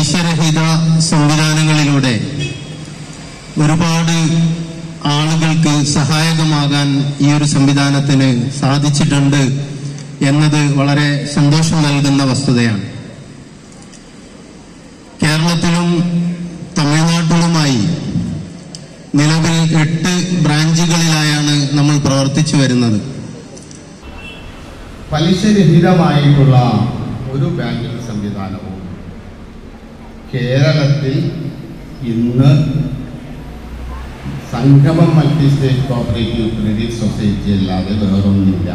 പലിശരഹിത സംവിധാനങ്ങളിലൂടെ ഒരുപാട് ആളുകൾക്ക് സഹായകമാകാൻ ഈ ഒരു സംവിധാനത്തിന് സാധിച്ചിട്ടുണ്ട് എന്നത് വളരെ സന്തോഷം നൽകുന്ന വസ്തുതയാണ് കേരളത്തിലും തമിഴ്നാട്ടിലുമായി നിലവിൽ എട്ട് ബ്രാഞ്ചുകളിലായാണ് നമ്മൾ പ്രവർത്തിച്ചു വരുന്നത് പലിശരഹിതമായിട്ടുള്ള ഒരു ബാങ്കിംഗ് സംവിധാനവും കേരളത്തിൽ ഇന്ന് സംഗമം multi state cooperative credit society അല്ലാതെ വേറൊന്നുമില്ല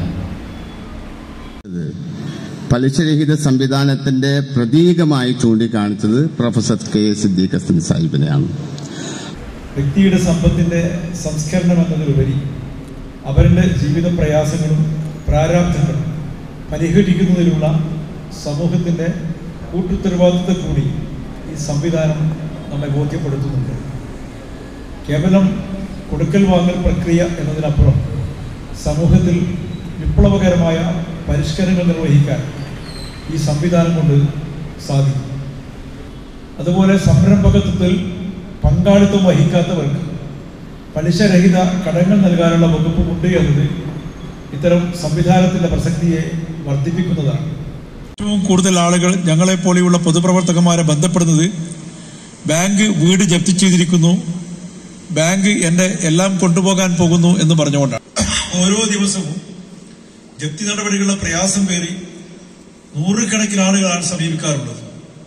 പലിശരഹിത സംവിധാനത്തിന്റെ പ്രതീകമായി ചൂണ്ടിക്കാണിച്ചത് professor K S Siddique Hassan സാഹിബിനെയാണ് വ്യക്തിയുടെ സമ്പത്തിന്റെ സംസ്കരണം എന്നതിലുപരി അവരുടെ ജീവിത പ്രയാസങ്ങളും പ്രാരാബ്ധങ്ങളും പരിഹരിക്കുന്നതിലുള്ള സമൂഹത്തിന്റെ കൂട്ടുത്തരവാദിത്വത്തെ കൂടി ഈ സംവിധാനം നമ്മെ ബോധ്യപ്പെടുത്തുന്നുണ്ട് കേവലം കൊടുക്കൽ വാങ്ങൽ പ്രക്രിയ എന്നതിനപ്പുറം സമൂഹത്തിൽ വിപ്ലവകരമായ പരിഷ്കരണങ്ങൾ നിർവഹിക്കാൻ ഈ സംവിധാനം കൊണ്ട് സാധിക്കും അതുപോലെ സംരംഭകത്വത്തിൽ പങ്കാളിത്തം വഹിക്കാത്തവർക്ക് പലിശരഹിത കടങ്ങൾ നൽകാനുള്ള വകുപ്പുമുണ്ട് എന്നത് ഇത്തരം സംവിധാനത്തിന്റെ പ്രസക്തിയെ വർദ്ധിപ്പിക്കുന്നതാണ് ഏറ്റവും കൂടുതൽ ആളുകൾ ഞങ്ങളെ പോലെയുള്ള പൊതുപ്രവർത്തകന്മാരെ ബന്ധപ്പെടുന്നത് ബാങ്ക് വീട് ജപ്തി ചെയ്തിരിക്കുന്നു ബാങ്ക് എന്റെ എല്ലാം കൊണ്ടുപോകാൻ പോകുന്നു എന്ന് പറഞ്ഞുകൊണ്ടാണ് ഓരോ ദിവസവും ജപ്തി നടപടികളുടെ പ്രയാസം പേറി നൂറുകണക്കിന് ആളുകളാണ് സമീപിക്കാറുള്ളത്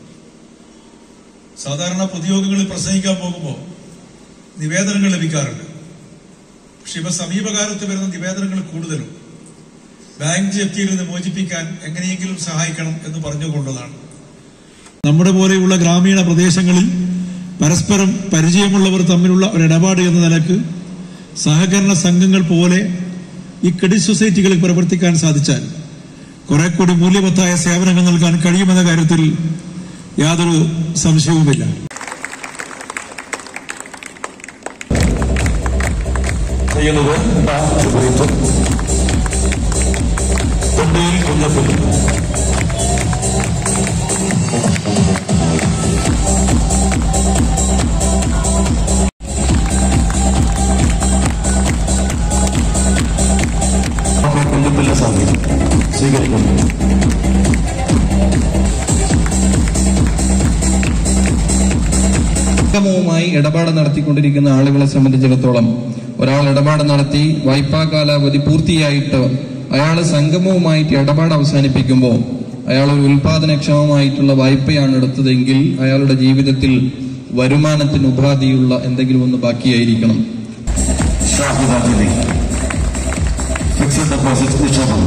സാധാരണ പൊതുയോഗങ്ങളിൽ പ്രസംഗിക്കാൻ പോകുമ്പോൾ നിവേദനങ്ങൾ ലഭിക്കാറുണ്ട് പക്ഷെ ഇപ്പൊ സമീപകാലത്ത് വരുന്ന നിവേദനങ്ങൾ കൂടുതലും ബാങ്ക് ജപ്തിയിൽ നിന്ന് മോചിപ്പിക്കാൻ എങ്ങനെയെങ്കിലും സഹായിക്കണം എന്ന് പറഞ്ഞുകൊണ്ടതാണ് നമ്മുടെ പോലെയുള്ള ഗ്രാമീണ പ്രദേശങ്ങളിൽ പരസ്പരം പരിചയമുള്ളവർ തമ്മിലുള്ള ഒരു ഇടപാട് എന്ന നിലക്ക് സഹകരണ സംഘങ്ങൾ പോലെ ഈ ക്രെഡിറ്റ് സൊസൈറ്റികളിൽ പ്രവർത്തിക്കാൻ സാധിച്ചാൽ കുറെ കൂടി മൂല്യവത്തായ സേവനങ്ങൾ നൽകാൻ കഴിയുമെന്ന കാര്യത്തിൽ യാതൊരു സംശയവുമില്ല ചെയ്യുന്നത് ചുവരിത്തും തൊണ്ടയിൽ കുഞ്ഞപ്പനും കുഞ്ഞപ്പിള്ള സ്വാമി സ്വീകരിക്കുന്നു സംഗമവുമായി ഇടപാട് നടത്തിക്കൊണ്ടിരിക്കുന്ന ആളുകളെ സംബന്ധിച്ചിടത്തോളം ഒരാൾ ഇടപാട് നടത്തി വായ്പാ കാലാവധി പൂർത്തിയായിട്ട് അയാൾ സംഗമവുമായിട്ട് ഇടപാട് അവസാനിപ്പിക്കുമ്പോൾ അയാൾ ഒരു ഉൽപാദനക്ഷമമായിട്ടുള്ള വായ്പയാണ് എടുത്തതെങ്കിൽ അയാളുടെ ജീവിതത്തിൽ വരുമാനത്തിന് ഉപാധിയുള്ള എന്തെങ്കിലും ഒന്ന് ബാക്കിയായിരിക്കണം ഷാഹിദാജിനെ ഫിക്സഡ് ഡെപ്പോസിറ്റ് നിക്ഷേപം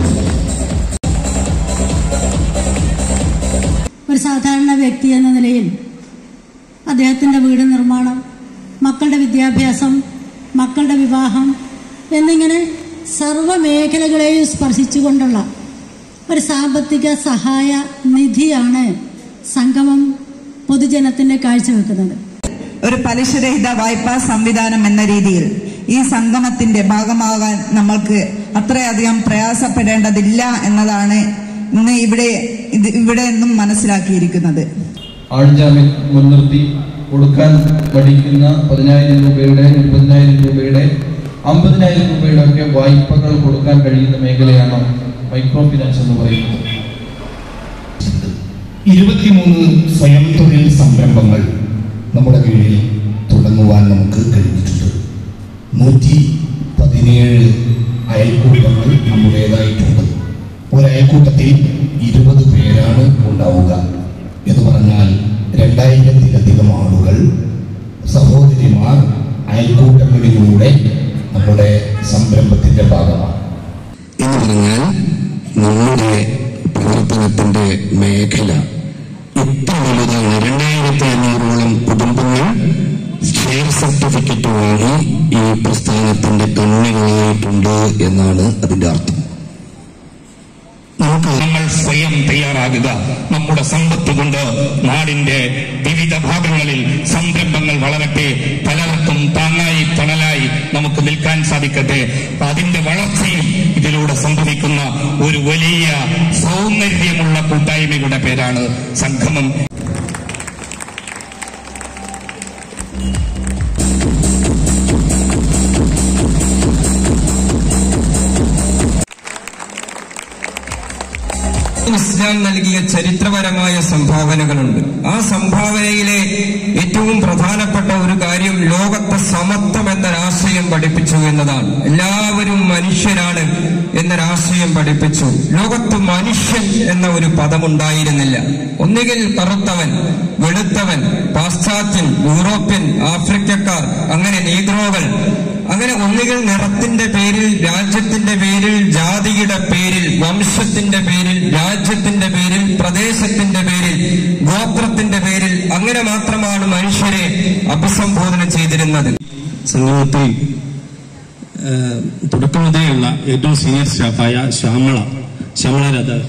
ഒരു സാധാരണ വ്യക്തി എന്ന നിലയിൽ അദ്ദേഹത്തിൻ്റെ വീട് നിർമ്മാണം മക്കളുടെ വിദ്യാഭ്യാസം മക്കളുടെ വിവാഹം എന്നിങ്ങനെ സർവ്വ മേഖലകളെയും സ്പർശിച്ചുകൊണ്ടുള്ള ഒരു സാമ്പത്തിക സഹായ നിധിയാണ് സംഗമം പൊതുജനത്തിന് കാഴ്ചവെക്കുന്നത് ഒരു പലിശരഹിത വായ്പാ സംവിധാനം എന്ന രീതിയിൽ ഈ സംഗമത്തിന്റെ ഭാഗമാകാൻ നമ്മൾക്ക് അത്രയധികം പ്രയാസപ്പെടേണ്ടതില്ല എന്നതാണ് ഇന്ന് ഇവിടെ ഇത് ഇവിടെ നിന്നും മനസ്സിലാക്കിയിരിക്കുന്നത് ആൾജാമ്യം മുൻനിർത്തി കൊടുക്കാൻ പഠിക്കുന്ന പതിനായിരം രൂപയുടെ മുപ്പതിനായിരം രൂപയുടെ അമ്പതിനായിരം രൂപയുടെ ഒക്കെ വായ്പകൾ കൊടുക്കാൻ കഴിയുന്ന മേഖലയാണ് മൈക്രോ ഫിനാൻസ് എന്ന് പറയുന്നത് ഇരുപത്തിമൂന്ന് സ്വയം തൊഴിൽ സംരംഭങ്ങൾ നമ്മുടെ കീഴിൽ തുടങ്ങുവാൻ നമുക്ക് കഴിഞ്ഞിട്ടുണ്ട് നൂറ്റി പതിനേഴ് അയൽക്കൂട്ടങ്ങൾ നമ്മുടേതായിട്ടുണ്ട് ഒരു അയൽക്കൂട്ടത്തിൽ ഇരുപത് പേരാണ് ഉണ്ടാവുക എന്ന് പറഞ്ഞാൽ രണ്ടായിരത്തിലധികം ആളുകൾ സഹോദരിമാർ അയൽക്കൂട്ടങ്ങളിലൂടെ നമ്മുടെ സംരംഭത്തിന്റെ ഭാഗമാണ് എന്ന് പറഞ്ഞാൽ നമ്മുടെ പ്രവർത്തനത്തിന്റെ മേഖല ഇത്ര വലുതാണ് രണ്ടായിരത്തി അഞ്ഞൂറോളം കുടുംബങ്ങൾ ഷെയർ സർട്ടിഫിക്കറ്റ് വാങ്ങി ഈ പ്രസ്ഥാനത്തിന്റെ കണ്ണികളായിട്ടുണ്ട് എന്നാണ് അതിന്റെ അർത്ഥം നമുക്ക് നമ്മൾ സ്വയം തയ്യാറാകുക നമ്മുടെ സമ്പത്ത് കൊണ്ട് നാടിന്റെ വിവിധ ഭാഗങ്ങളിൽ സംരംഭങ്ങൾ വളരട്ടെ പലർക്കും താങ്ങായി തണലായി നമുക്ക് നിൽക്കാൻ സാധിക്കട്ടെ അതിന്റെ വളർച്ചയും ഇതിലൂടെ സംഭവിക്കുന്ന ഒരു വലിയ സൗന്ദര്യമുള്ള കൂട്ടായ്മയുടെ പേരാണ് സംഗമം ഇസ്ലാം നൽകിയ ചരിത്രപരമായ സംഭാവനകളുണ്ട് ആ സംഭാവനയിലെ ഏറ്റവും പ്രധാനപ്പെട്ട ഒരു കാര്യം ലോകത്തെ സമത്വം എന്നൊരാശയം പഠിപ്പിച്ചു എന്നതാണ് എല്ലാവരും മനുഷ്യരാണ് എന്നൊരാശയം പഠിപ്പിച്ചു ലോകത്ത് മനുഷ്യൻ എന്ന ഒരു പദമുണ്ടായിരുന്നില്ല ഒന്നുകിൽ കറുത്തവൻ വെളുത്തവൻ പാശ്ചാത്യൻ യൂറോപ്യൻ ആഫ്രിക്കക്കാർ അങ്ങനെ നീഗ്രോകൾ അങ്ങനെ ഒന്നുകിൽ നിറത്തിന്റെ പേരിൽ രാജ്യത്തിന്റെ പേരിൽ ജാതിയുടെ പേരിൽ വംശത്തിന്റെ പേരിൽ രാജ്യത്തിന്റെ പേരിൽ പ്രദേശത്തിന്റെ പേരിൽ ഗോത്രത്തിന്റെ പേരിൽ അങ്ങനെ മാത്രമാണ് മനുഷ്യരെ അഭിസംബോധന ചെയ്തിരുന്നത് സംഗമത്തിൽ ഏഹ്, തുടക്കം മുതലുള്ള ഏറ്റവും സീനിയർ സ്റ്റാഫായ ശ്യാമള ശ്യാമള രാധാകൃഷ്ണൻ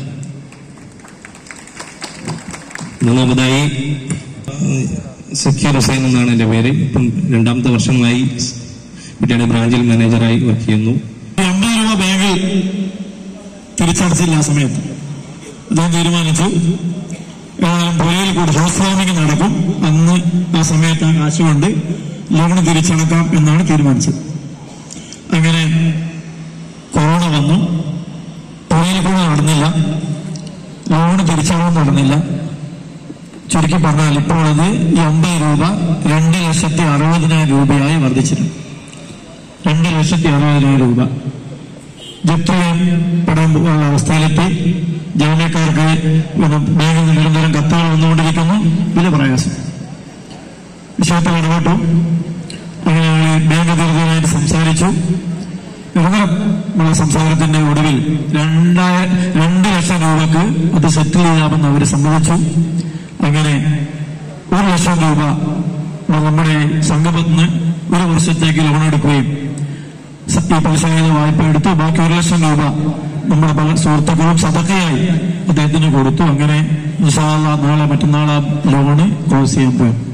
മൂന്നാമതായി ഏഹ്, സക്കീർ ഹുസൈൻ എന്നാണ് എൻ്റെ പേര് ഇപ്പം രണ്ടാമത്തെ വർഷമായി കുട്ടിയുടെ ബ്രാഞ്ചിൽ മാനേജറായി വർക്ക് ചെയ്യുന്നു അമ്പത് രൂപ ബാങ്കിൽ തിരിച്ചടച്ചില്ല ആ സമയത്ത് അദ്ദേഹം തീരുമാനിച്ചു ഏതായാലും പുഴയിൽ കൂടി ഹൗസ് വാമിംഗ് നടക്കും അന്ന് ആ സമയത്ത് ആ കാശ് കൊണ്ട് ലോൺ തിരിച്ചടക്കാം എന്നാണ് തീരുമാനിച്ചത് അങ്ങനെ കൊറോണ വന്നു പുഴയിൽ കൂടെ നടന്നില്ല ലോൺ തിരിച്ചടവും നടന്നില്ല ചുരുക്കി പറഞ്ഞാൽ ഇപ്പോൾ അത് ഈ അമ്പത് രൂപ രണ്ട് ലക്ഷത്തി അറുപതിനായിരം രൂപയായി വർദ്ധിച്ചിട്ടുണ്ട് രണ്ട് ലക്ഷത്തി അറുപതിനായിരം രൂപ ജപ്തി പെടാൻ പോകുന്ന അവസ്ഥയിലെത്തി ജീവനക്കാർക്ക് പിന്നെ ബാങ്കിൽ നിന്ന് നിരന്തരം കത്തുകൾ വന്നുകൊണ്ടിരിക്കുന്നു വലിയ പ്രയാസം വിഷയത്തിൽ ഇടപെട്ടു അങ്ങനെ ബാങ്ക് അധികൃതരുമായിട്ട് സംസാരിച്ചു നിരന്തരം ഉള്ള സംസാരത്തിന്റെ ഒടുവിൽ രണ്ടായ രണ്ട് ലക്ഷം രൂപക്ക് അത് സെറ്റിൽ ചെയ്യാമെന്ന് അവർ സമ്മതിച്ചു അങ്ങനെ ഒരു ലക്ഷം രൂപ നമ്മുടെ സംഗമത്തിന് ഒരു വർഷത്തേക്ക് ലോൺ എടുക്കുകയും ഈ പലിശരഹിത വായ്പ എടുത്തു ബാക്കി ഒരു ലക്ഷം രൂപ നമ്മുടെ പല സുഹൃത്തുക്കളും സതക്കയായി അദ്ദേഹത്തിന് കൊടുത്തു അങ്ങനെ ഇൻഷാല്ല നാളെ മറ്റന്നാൾ ആ ലോണ് ക്ലോസ് ചെയ്യാൻ പോയി